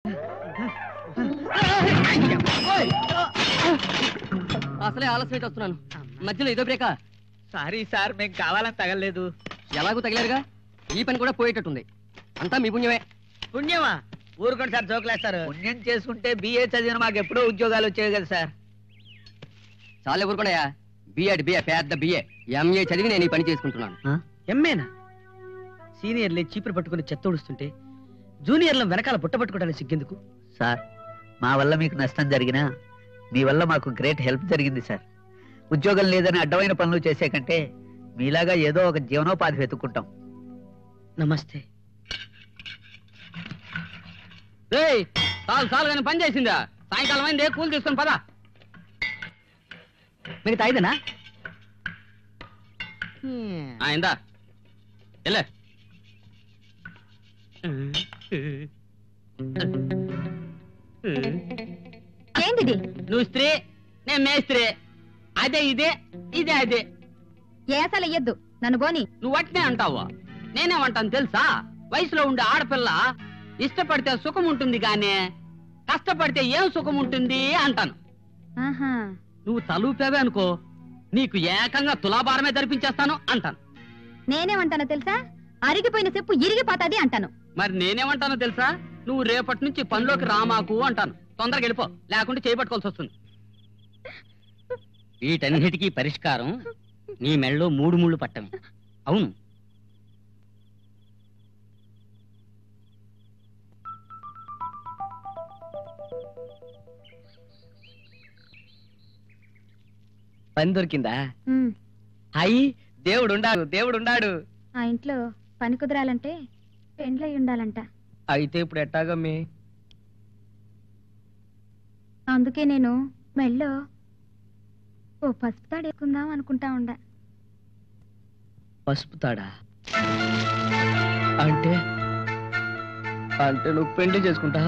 అసలే ఆలస్యం వస్తున్నాను మధ్యలో ఇదో బ్రేకా సారీ సార్ మేము కావాలని తగలేదు ఎలాగూ తగిలారుగా ఈ పని కూడా పోయేటట్టుంది అంతా మీ పుణ్యమే పుణ్యమా ఊరుకోండి సార్ జోకులేస్తారు పుణ్యం చేసుకుంటే బిఏ చదివిన మాకు ఎప్పుడో ఉద్యోగాలు వచ్చాయి కదా సార్ చాలా ఊరుకోండియా బిఎడ్ బిఏ పెద్ద బిఏ ఎంఏ చదివి నేను ఈ పని చేసుకుంటున్నాను ఎమ్మేనా సీనియర్లే చీపురు పట్టుకుని చెత్త ఊడుస్తుంటే జూనియర్ల వెనకాల బుట్ట పట్టుకోవడానికి సిగ్గెందుకు సార్ మా వల్ల మీకు నష్టం జరిగినా మీ వల్ల మాకు గ్రేట్ హెల్ప్ జరిగింది సార్ ఉద్యోగం లేదని అడ్డమైన పనులు చేసే కంటే మీలాగా ఏదో ఒక జీవనోపాధి వెతుక్కుంటాం నమస్తే రేయ్ చాలు చాలు కానీ పని చేసిందా సాయంకాలం అయింది కూలి తీసుకొని పదా మిగతా ఐదనా అయిందా వెళ్ళే ఏంటిది నువ్వు స్త్రీ నేను మేస్త్రీ అదే ఇదే ఇదే అదే ఏసాలు ఇయ్యద్దు నన్ను పోని నువ్వు అట్నే అంటావా నేనేమంటాను తెలుసా వయసులో ఉండే ఆడపిల్ల ఇష్టపడితే సుఖం ఉంటుంది గానీ కష్టపడితే ఏం సుఖం ఉంటుంది అంటాను ఆహా నువ్వు తలూపావే అనుకో నీకు ఏకంగా తులాభారమే జరిపించేస్తాను అంటాను నేనేమంటానో తెలుసా అరిగిపోయిన చెప్పు ఇరిగిపోతాది అంటాను మరి నేనేమంటానో తెలుసా నువ్వు రేపటి నుంచి పనిలోకి రామాకు అంటాను తొందరగా వెళ్ళిపో లేకుంటే చేపట్టుకోవాల్సి వస్తుంది వీటన్నిటికీ పరిష్కారం నీ మెళ్ళలో మూడు ముళ్ళు పట్టమే అవును పని దొరికిందా ఉమ్, అయ్యి దేవుడు ఉండాడు దేవుడు ఉండాడు ఆ ఇంట్లో పని కుదరాలంటే పెండ్లై ఉండాలంట అయితే ఇప్పుడు ఎట్టాగా మీ అందుకే నేను మెళ్ళో ఓ పసుపు తాడు వేసుకుందాం అనుకుంటా ఉండా పసుపు తాడా అంటే అంటే నువ్వు పెళ్లి చేసుకుంటా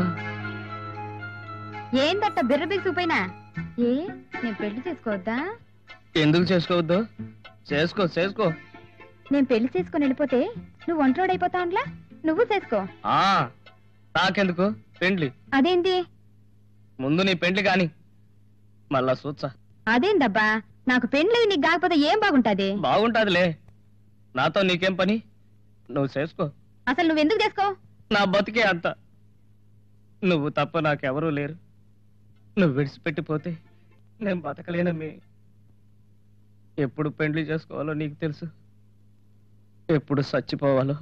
ఏందట్ట బిర్ర బిగుసిపోయినా ఏ నేను పెళ్లి చేసుకోవద్దా ఎందుకు చేసుకోవద్దు చేసుకో చేసుకో నేను పెళ్లి చేసుకొని వెళ్ళిపోతే నువ్వు ఒంటరోడైపోతా ఉండ్లా నువ్వు చేసుకో ఆ నాకెందుకు పెండ్లి అదేంటి ముందు నీ పెండ్లి కాని మళ్ళా సూచ అదేందబ్బా నాకు పెండ్లవి నీకు కాకపోతే ఏం బాగుంటది బాగుంటాదిలే నాతో నీకేం పని నువ్వు చేసుకో అసలు నువ్వు ఎందుకు చేసుకో నా బతికే అంత నువ్వు తప్ప నాకెవరూ లేరు నువ్వు విడిచిపెట్టిపోతే నేను బతకలేనమ్మి ఎప్పుడు పెండ్లి చేసుకోవాలో నీకు తెలుసు ఎప్పుడు చచ్చిపోవాలో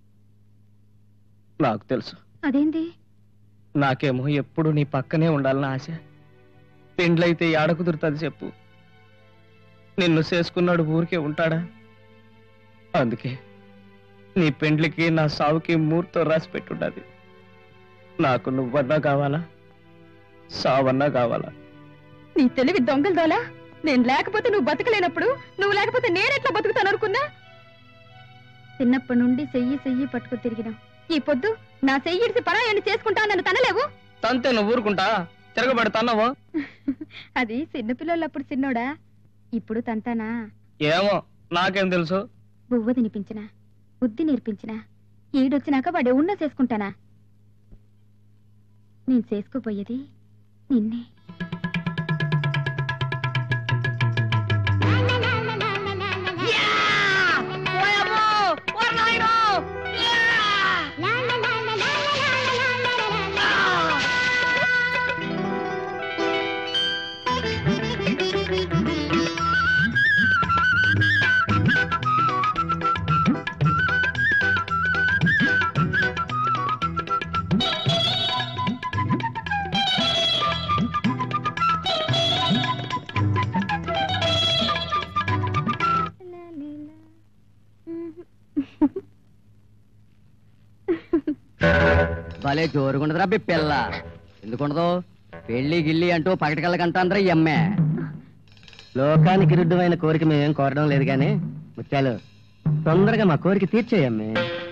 నాకు తెలుసు అదేంటి నాకేమో ఎప్పుడు నీ పక్కనే ఉండాలని ఆశ పెండ్లైతే ఏడ కుదురుతుంది చెప్పు నిన్ను చేసుకున్నాడు ఊరికే ఉంటాడా అందుకే నీ పెండ్లికి నా సావుకి మూర్తో రాసి పెట్టుండది నాకు నువ్వన్నా కావాలా సావన్నా కావాలా నీ తెలివి దొంగలు దోలా నేను లేకపోతే నువ్వు బతకలేనప్పుడు నువ్వు లేకపోతే నేనెట్లా బతుకుతాను అనుకున్నా చిన్నప్పటి నుండి చెయ్యి చెయ్యి పట్టుకు తిరిగినావు ఈ పొద్దు నా చెయ్యిడిసి పరాయాన్ని చేసుకుంటా నన్ను తనలేవు తంతే నువ్వు ఊరుకుంటా తిరగబెడతాన్నావో అది చిన్నపిల్లలప్పుడు చిన్నోడా ఇప్పుడు తంతానా ఏమో నాకేం తెలుసు బువ్వ తినిపించిన బుద్ధి నేర్పించిన ఈడొచ్చినాక వాడు ఉన్న చేసుకుంటానా నేను చేసుకోపోయేది నిన్నే భలే జోరుగుండదురా బి పిల్ల ఎందుకుండదు పెళ్లి గిల్లి అంటూ పగటికల్లకంటాండ్రా ఈ అమ్మే లోకానికి విరుద్ధమైన కోరిక మేమేం కోరడం లేదు గాని ముత్యాలు తొందరగా మా కోరిక తీర్చేయమ్మే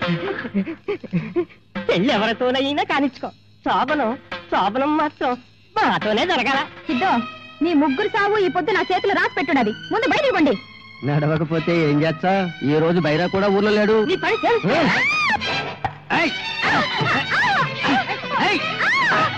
పెళ్ళి ఎవరితోనైనా కానిచ్చుకో శోభనం శోభనం మాత్రం మాతోనే జరగాల సిద్ధో నీ ముగ్గురు సావు ఈ పొద్దు నా చేతిలో రాసి పెట్టున్నది ముందు బయటివ్వండి నడవకపోతే ఏం చేస్తా ఈ రోజు బైరా కూడా ఊర్లో లేడు నీ పని చేయి. ఏయ్! ఏయ్! ఏయ్!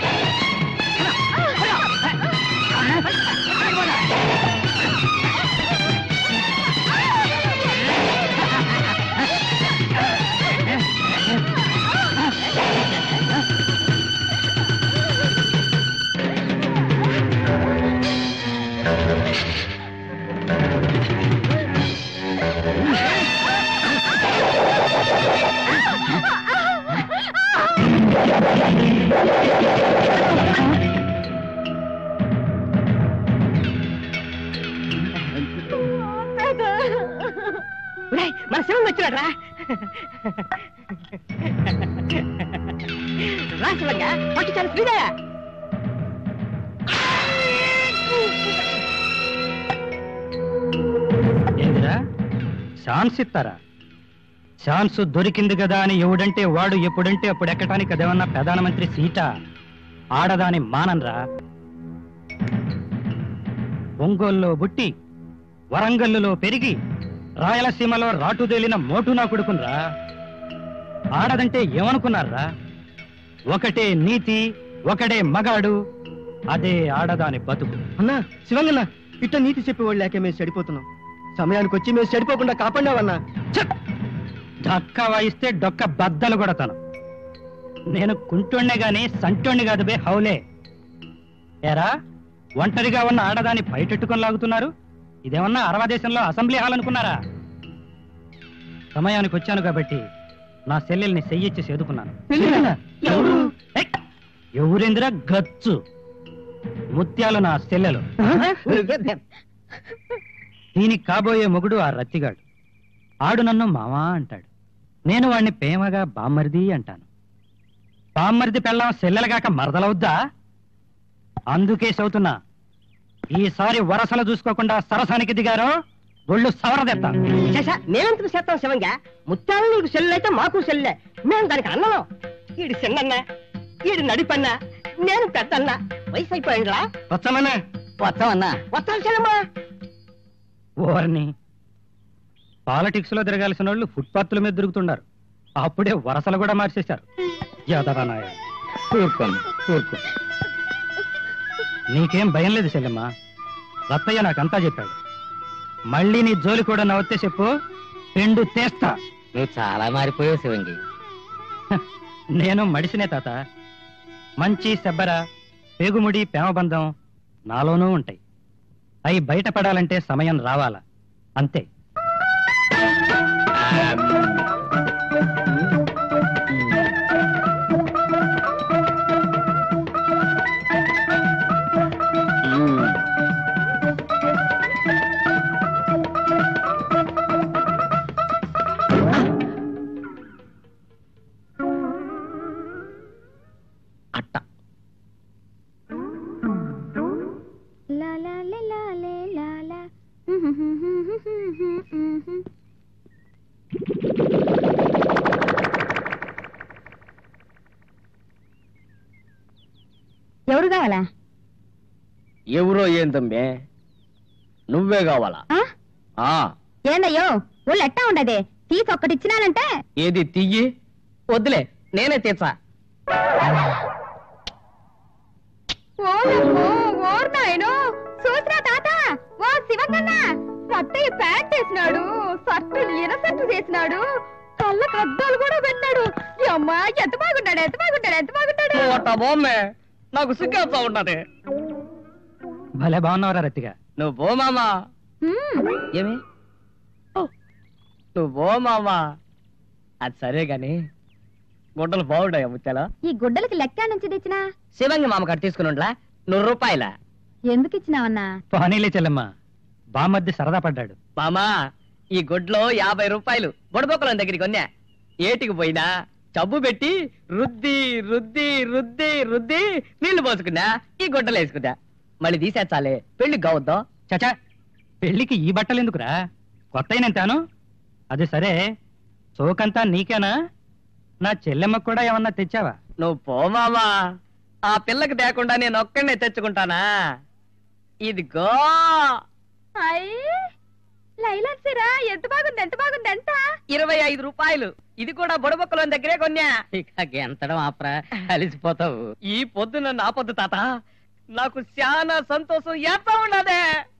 శ్రీధర్ శ్రీధర్ ఏందిరా ఛాన్స్ ఇస్తారా ఛాన్స్ దొరికింది కదా అని ఎవడంటే వాడు ఎప్పుడంటే అప్పుడు ఎక్కటానికి అదేమన్నా ప్రధానమంత్రి సీట ఆడదాని మానన్రా ఒంగోలులో బుట్టి వరంగల్లులో పెరిగి రాయలసీమలో రాటుదేలిన మోటు నా కొడుకునరా ఆడదంటే ఏమనుకున్నారా ఒకటే నీతి ఒకడే మగాడు అదే ఆడదాని బతుకు అన్నా శివంగన్న ఇట్ట నీతి చెప్పేవాళ్ళు లేక మేము చెడిపోతున్నాం సమయానికి వచ్చి మేము చెడిపోకుండా కాపాడావన్నా డక్క వాయిస్తే డొక్క బద్దలు కొడతాను నేను కుంటోణ్ణే గాని సంటోణ్ణి కాదు బే హౌలే ఏరా ఒంటరిగా ఉన్న ఆడదాన్ని బయటెట్టుకొని లాగుతున్నారు ఇదేమన్నా అరవ దేశంలో అసెంబ్లీ హాల్ అనుకున్నారా సమయానికి వచ్చాను కాబట్టి నా సెల్లెల్ని సెయ్యిచ్చి సేదుకున్నాను ఏయ్! ఎవరేందిరా గచ్చు ముత్యాలు నా సెల్లెలు దీనికి కాబోయే మొగుడు ఆ రత్తిగాడు ఆడు నన్ను మావా అంటాడు నేను వాణ్ణి ప్రేమగా బామ్మరిది అంటాను బామ్మరిది పెళ్ళం సెల్లెలగాక మరదలవుద్దా అందుకే సౌతున్నా ఈసారి వరసలు చూసుకోకుండా సరసానికి దిగారో ఒళ్ళు సవరదెత్తా చేసా మేమెందుకు చేస్తాం శివంగా ముత్యాలు నీకు సెల్లు అయితే మాకు సెల్లే మేము దానికి అన్నలో ఈడు చిన్నన్న ఈడు నడిపన్న నేను పెద్దన్న వయసు అయిపోయిందిరా వచ్చామన్నా వస్తామన్నా వస్తాను చెల్లమ్మా ఓర్ని పాలిటిక్స్ లో తిరగాల్సిన వాళ్ళు ఫుట్పాత్ల మీద దొరుకుతున్నారు అప్పుడే వరసలు కూడా మార్చేశారు యాదవనాయ ఊరుకోండి ఊరుకో నీకేం భయం లేదు చెల్లెమ్మ రత్తయ్య నాకంతా చెప్పాడు మళ్ళీ నీ జోలి కూడా నవ్వుతే చెప్పు రెండు తేస్తా నువ్వు చాలా మారిపోయావు శివంగి నేను మడిసినే తాత మంచి సెబ్బర పేగుముడి ప్రేమబంధం నాలోనూ ఉంటాయి అవి బయటపడాలంటే సమయం రావాలా అంతే అట్ట లా లా లే లా లే లా లా. ఎవరు కావాలా ఎవరో ఏం తమ్మే నువ్వే కావాలా ఆ? ఆ ఏందయ్యో ఒళ్ళు ఎట్టా ఉండదే తీసి ఒక్కటిచ్చినానంటే ఏది తియ్యి వద్దులే నేనే తీర్చా ఓలమ్మో ఓర్ నాయనో చూసినా తాత ఓ శివకన్న సట్టయ్య ప్యాంట్ వేసినాడు సట్టు ఇరసట్టు చేసినాడు కళ్ళకు అద్దాలు కూడా పెట్టాడు ఈ అమ్మా ఎంత బాగున్నాడు ఎంత బాగున్నాడు ఎంత బాగున్నాడు బొమ్మే నాకు సిగ్గేస్తా ఉన్నది భలే బాగున్నావురా రత్తిగా నువ్వు బో మామా హ్మ్, ఏమి నువ్వు బో మామా అది సరే గాని గుడ్డలు బాగుంటాయా ముత్యాల ఈ గుడ్డలకి లెక్క నుంచి తెచ్చినా శివంగి మామ కాడ తీసుకుని ఉండలా నూరు రూపాయల ఎందుకు ఇచ్చినావన్నా పానీలే చెల్లెమ్మ బామర్ది సరదా పడ్డాడు మామా ఈ గుడ్లో యాభై రూపాయలు బుడబొక్కలం దగ్గరికి కొన్నా ఏటికి పోయినా చబ్బు పెట్టి రుద్ది రుద్ది రుద్ది రుద్ది నీళ్లు పోసుకున్నా ఈ గుడ్డలు వేసుకున్నా మళ్ళీ తీసేచ్చాలే పెళ్లి కావద్దాం చచా పెళ్లికి ఈ బట్టలు ఎందుకురా కొత్త నేంతాను అది సరే సోకంతా నీకేనా నా చెల్లెమ్మకు కూడా ఏమన్నా తెచ్చావా నువ్వు పో మామా ఆ పిల్లకి తేకుండా నేను ఒక్కడనే తెచ్చుకుంటానా ఇదిగో అయ్యి లైలాన్సిరా ఎంత బాగుంది ఎంత బాగుంది ఎంత ఇరవై ఐదు రూపాయలు ఇది కూడా బుడబొక్కలం దగ్గరే కొన్నా ఇక గెంతడం ఆపరా అలిసిపోతావు ఈ పొద్దున నా పొద్దు తాత నాకు చాలా సంతోషం ఎంత ఉన్నదే